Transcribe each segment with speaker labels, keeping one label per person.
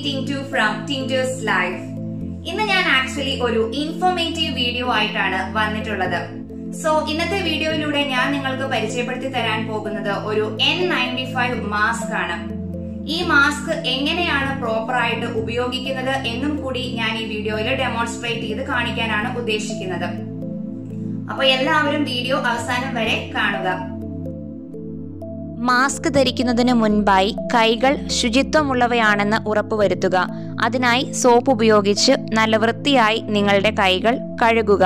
Speaker 1: Tintu from ടിൻറ്റേഴ്സ് life ഇന്ന് ഞാൻ actually ഒരു ഇൻഫോർമേറ്റീവ് വീഡിയോ ആയിട്ടാണ് വന്നിട്ടുള്ളത് സോ ഇന്നത്തെ വീഡിയോയിലൂടെ ഞാൻ നിങ്ങൾക്ക് പരിചയപ്പെടുത്തി തരാൻ പോകുന്നത് ഒരു എൻ നയൻറ്റി ഫൈവ് മാസ്ക് ആണ് ഈ മാസ്ക് എങ്ങനെയാണ് പ്രോപ്പർ ആയിട്ട് ഉപയോഗിക്കുന്നത് എന്നും കൂടി ഞാൻ ഈ വീഡിയോയിൽ ഡെമോൺസ്ട്രേറ്റ് ചെയ്ത് കാണിക്കാനാണ് ഉദ്ദേശിക്കുന്നത് അപ്പൊ എല്ലാവരും വീഡിയോ അവസാനം വരെ കാണുക
Speaker 2: മാസ്ക് ധരിക്കുന്നതിന് മുൻപായി കൈകൾ ശുചിത്വമുള്ളവയാണെന്ന് ഉറപ്പുവരുത്തുക അതിനായി സോപ്പ് ഉപയോഗിച്ച് നല്ല വൃത്തിയായി നിങ്ങളുടെ കൈകൾ കഴുകുക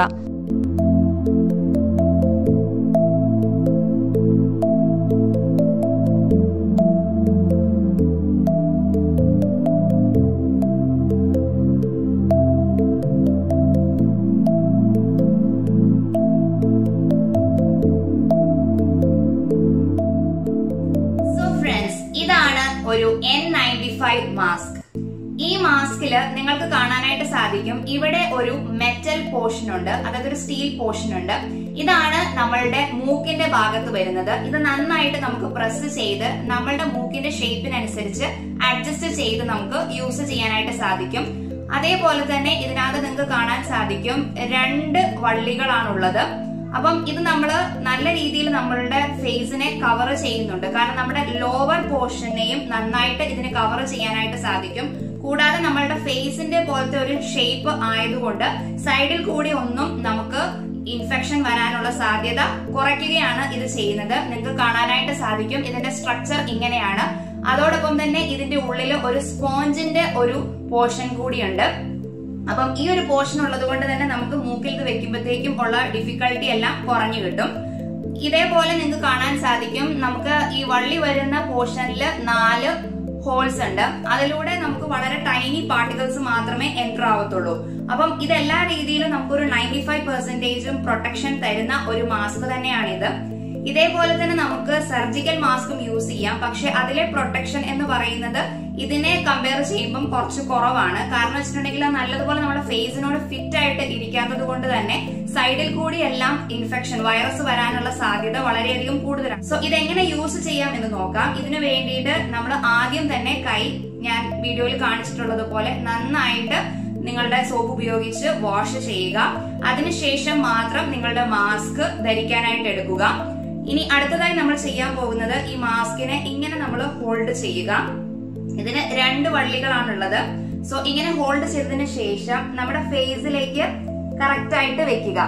Speaker 1: സോ ഫ്രണ്ട്സ് ഇതാണ് ഒരു എൻ നയൻറ്റി ഫൈവ് മാസ്ക് ഈ മാസ്കില് നിങ്ങൾക്ക് കാണാനായിട്ട് സാധിക്കും ഇവിടെ ഒരു മെറ്റൽ പോർഷൻ ഉണ്ട് അതായത് ഒരു സ്റ്റീൽ പോർഷൻ ഉണ്ട് ഇതാണ് നമ്മളുടെ മൂക്കിന്റെ ഭാഗത്ത് വരുന്നത് ഇത് നന്നായിട്ട് നമുക്ക് പ്രസ് ചെയ്ത് നമ്മളുടെ മൂക്കിന്റെ ഷേപ്പിനനുസരിച്ച് അഡ്ജസ്റ്റ് ചെയ്ത് നമുക്ക് യൂസ് ചെയ്യാനായിട്ട് സാധിക്കും അതേപോലെ തന്നെ ഇതിനകത്ത് നിങ്ങൾക്ക് കാണാൻ സാധിക്കും രണ്ട് വള്ളികളാണുള്ളത് അപ്പം ഇത് നമ്മൾ നല്ല രീതിയിൽ നമ്മളുടെ ഫേസിനെ കവർ ചെയ്യുന്നുണ്ട് കാരണം നമ്മുടെ ലോവർ പോർഷനെയും നന്നായിട്ട് ഇതിന് കവർ ചെയ്യാനായിട്ട് സാധിക്കും കൂടാതെ നമ്മളുടെ ഫേസിന്റെ പോലത്തെ ഒരു ഷേപ്പ് ആയതുകൊണ്ട് സൈഡിൽ കൂടി ഒന്നും നമുക്ക് ഇൻഫെക്ഷൻ വരാനുള്ള സാധ്യത കുറയ്ക്കുകയാണ് ഇത് ചെയ്യുന്നത് നിങ്ങൾക്ക് കാണാനായിട്ട് സാധിക്കും ഇതിന്റെ സ്ട്രക്ചർ ഇങ്ങനെയാണ് അതോടൊപ്പം തന്നെ ഇതിന്റെ ഉള്ളിൽ ഒരു സ്പോഞ്ചിന്റെ ഒരു പോർഷൻ കൂടിയുണ്ട് അപ്പം ഈ ഒരു പോർഷൻ ഉള്ളത് കൊണ്ട് തന്നെ നമുക്ക് മൂക്കിൽ ഇത് വെക്കുമ്പോഴത്തേക്കും ഉള്ള ഡിഫിക്കൽട്ടി എല്ലാം കുറഞ്ഞു കിട്ടും ഇതേപോലെ നിങ്ങൾക്ക് കാണാൻ സാധിക്കും നമുക്ക് ഈ വള്ളി വരുന്ന പോർഷനിൽ നാല് ഹോൾസ് ഉണ്ട് അതിലൂടെ നമുക്ക് വളരെ ടൈനി പാർട്ടിക്കിൾസ് മാത്രമേ എൻറ്റർ ആവത്തുള്ളൂ അപ്പം ഇതെല്ലാ രീതിയിലും നമുക്കൊരു നയൻറ്റി ഫൈവ് പെർസെന്റേജും പ്രൊട്ടക്ഷൻ തരുന്ന ഒരു മാസ്ക് തന്നെയാണിത് ഇതേപോലെ തന്നെ നമുക്ക് സർജിക്കൽ മാസ്കും യൂസ് ചെയ്യാം പക്ഷെ അതിലെ പ്രൊട്ടക്ഷൻ എന്ന് പറയുന്നത് ഇതിനെ കമ്പയർ ചെയ്യുമ്പം കുറച്ച് കുറവാണ് കാരണം വെച്ചിട്ടുണ്ടെങ്കിൽ അത് നല്ലതുപോലെ നമ്മുടെ ഫേസിനോട് ഫിറ്റ് ആയിട്ട് ഇരിക്കാത്തത് കൊണ്ട് തന്നെ സൈഡിൽ കൂടി എല്ലാം ഇൻഫെക്ഷൻ വൈറസ് വരാനുള്ള സാധ്യത വളരെയധികം കൂടുതലാണ് സോ ഇതെങ്ങനെ യൂസ് ചെയ്യാം എന്ന് നോക്കാം ഇതിനു വേണ്ടിയിട്ട് നമ്മൾ ആദ്യം തന്നെ കൈ ഞാൻ വീഡിയോയിൽ കാണിച്ചിട്ടുള്ളത് പോലെ നന്നായിട്ട് നിങ്ങളുടെ സോപ്പ് ഉപയോഗിച്ച് വാഷ് ചെയ്യുക അതിനുശേഷം മാത്രം നിങ്ങളുടെ മാസ്ക് ധരിക്കാനായിട്ട് എടുക്കുക ഇനി അടുത്തതായി നമ്മൾ ചെയ്യാൻ പോകുന്നത് ഈ മാസ്കിനെ ഇങ്ങനെ നമ്മൾ ഹോൾഡ് ചെയ്യുക ഇതിന് രണ്ട് വള്ളികളാണുള്ളത് സോ ഇങ്ങനെ ഹോൾഡ് ചെയ്തതിന് ശേഷം നമ്മുടെ ഫേസിലേക്ക് കറക്റ്റ് ആയിട്ട് വെക്കുക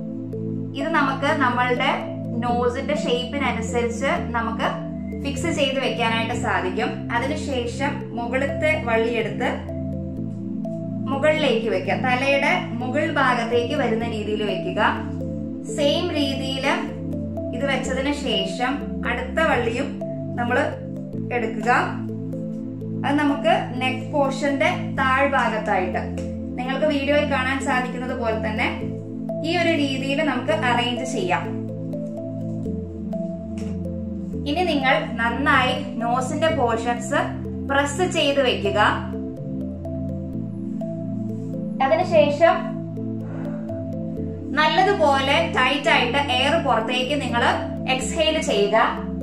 Speaker 1: ഇത് നമുക്ക് നമ്മളുടെ നോസിന്റെ ഷേപ്പിനനുസരിച്ച് നമുക്ക് ഫിക്സ് ചെയ്ത് വെക്കാനായിട്ട് സാധിക്കും അതിനുശേഷം മുകളിലത്തെ വള്ളിയെടുത്ത് മുകളിലേക്ക് വെക്കുക തലയുടെ മുകൾ ഭാഗത്തേക്ക് വരുന്ന രീതിയിൽ വെക്കുക സെയിം രീതിയിൽ ഇത് വെച്ചതിന് ശേഷം അടുത്ത വള്ളിയും നമ്മൾ എടുക്കുക അത് നമുക്ക് നെക്ക് പോർഷന്റെ താഴ്ഭാഗത്തായിട്ട് നിങ്ങൾക്ക് വീഡിയോയിൽ കാണാൻ സാധിക്കുന്നത് പോലെ തന്നെ ഈ ഒരു രീതിയിൽ നമുക്ക് അറേഞ്ച് ചെയ്യാം ഇനി നിങ്ങൾ നന്നായി നോസിന്റെ പോർഷൻസ് പ്രസ് ചെയ്ത് വെക്കുക അതിനുശേഷം നല്ലതുപോലെ ടൈറ്റ് ആയിട്ട് എയർ പുറത്തേക്ക് നിങ്ങൾ എക്സ്ഹെയിൽ ചെയ്യുക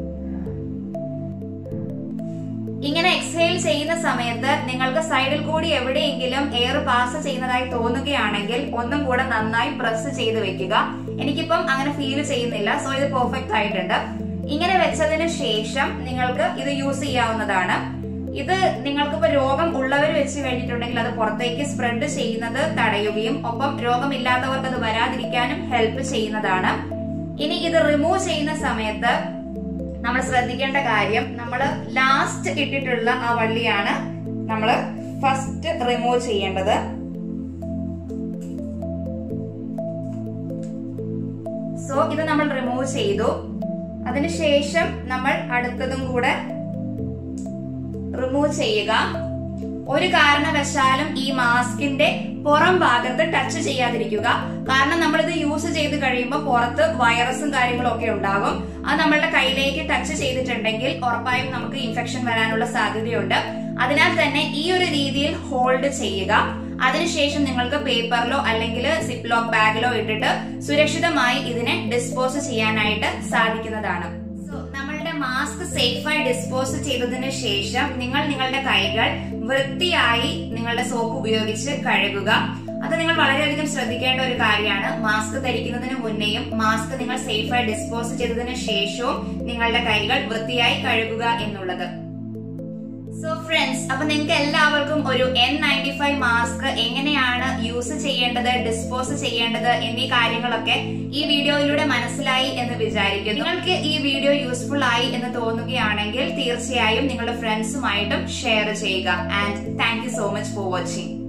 Speaker 1: ഇങ്ങനെ എക്സ്ഹെയിൽ ചെയ്യുന്ന സമയത്ത് നിങ്ങൾക്ക് സൈഡിൽ കൂടി എവിടെയെങ്കിലും എയർ പാസ് ചെയ്യുന്നതായി തോന്നുകയാണെങ്കിൽ ഒന്നും കൂടെ നന്നായി പ്രസ് ചെയ്ത് വെക്കുക എനിക്കിപ്പം അങ്ങനെ ഫീൽ ചെയ്യുന്നില്ല സോ ഇത് പെർഫെക്റ്റ് ആയിട്ടുണ്ട് ഇങ്ങനെ വെച്ചതിന് ശേഷം നിങ്ങൾക്ക് ഇത് യൂസ് ചെയ്യാവുന്നതാണ് ഇത് നിങ്ങൾക്കിപ്പോ രോഗം ഉള്ളവർ വെച്ച് കഴിഞ്ഞിട്ടുണ്ടെങ്കിൽ അത് പുറത്തേക്ക് സ്പ്രെഡ് ചെയ്യുന്നത് തടയുകയും ഒപ്പം രോഗമില്ലാത്തവർക്ക് അത് വരാതിരിക്കാനും ഹെൽപ്പ് ചെയ്യുന്നതാണ് ഇനി ഇത് റിമൂവ് ചെയ്യുന്ന സമയത്ത് നമ്മൾ ശ്രദ്ധിക്കേണ്ട കാര്യം നമ്മൾ ലാസ്റ്റ് ഇട്ടിട്ടുള്ള ആ വള്ളിയാണ് നമ്മൾ ഫസ്റ്റ് റിമൂവ് ചെയ്യേണ്ടത് സോ ഇത് നമ്മൾ റിമൂവ് ചെയ്തു അതിനുശേഷം നമ്മൾ അടുത്തതും കൂടെ റിമൂവ് ചെയ്യുക ഒരു കാരണവശാലും ഈ മാസ്കിന്റെ പുറം ഭാഗത്ത് ടച്ച് ചെയ്യാതിരിക്കുക കാരണം നമ്മൾ ഇത് യൂസ് ചെയ്ത് കഴിയുമ്പോൾ പുറത്ത് വൈറസും കാര്യങ്ങളും ഒക്കെ ഉണ്ടാകും അത് നമ്മളുടെ കയ്യിലേക്ക് ടച്ച് ചെയ്തിട്ടുണ്ടെങ്കിൽ ഉറപ്പായും നമുക്ക് ഇൻഫെക്ഷൻ വരാനുള്ള സാധ്യതയുണ്ട് അതിനാൽ തന്നെ ഈ ഒരു രീതിയിൽ ഹോൾഡ് ചെയ്യുക അതിനുശേഷം നിങ്ങൾക്ക് പേപ്പറിലോ അല്ലെങ്കിൽ സിപ്പ് ലോക്ക് ബാഗിലോ ഇട്ടിട്ട് സുരക്ഷിതമായി ഇതിനെ ഡിസ്പോസ് ചെയ്യാനായിട്ട് സാധിക്കുന്നതാണ് സോ നമ്മളുടെ മാസ്ക് സേഫായി ഡിസ്പോസ് ചെയ്തതിനു ശേഷം നിങ്ങൾ നിങ്ങളുടെ കൈകൾ വൃത്തിയായി നിങ്ങളുടെ സോപ്പ് ഉപയോഗിച്ച് കഴുകുക അത് നിങ്ങൾ വളരെയധികം ശ്രദ്ധിക്കേണ്ട ഒരു കാര്യമാണ് മാസ്ക് ധരിക്കുന്നതിന് മുന്നേയും മാസ്ക് നിങ്ങൾ സേഫായി ഡിസ്പോസ് ചെയ്തതിനു ശേഷവും നിങ്ങളുടെ കൈകൾ വൃത്തിയായി കഴുകുക എന്നുള്ളത് സോ ഫ്രണ്ട്സ് അപ്പൊ നിങ്ങൾക്ക് എല്ലാവർക്കും ഒരു എൻ നയൻറ്റി ഫൈവ് മാസ്ക് എങ്ങനെയാണ് യൂസ് ചെയ്യേണ്ടത് ഡിസ്പോസ് ചെയ്യേണ്ടത് എന്നീ കാര്യങ്ങളൊക്കെ ഈ വീഡിയോയിലൂടെ മനസ്സിലായി എന്ന് വിചാരിക്കുന്നു നിങ്ങൾക്ക് ഈ വീഡിയോ യൂസ്ഫുൾ ആയി എന്ന് തോന്നുകയാണെങ്കിൽ തീർച്ചയായും നിങ്ങളുടെ ഫ്രണ്ട്സുമായിട്ടും ഷെയർ ചെയ്യുക and thank you so much for watching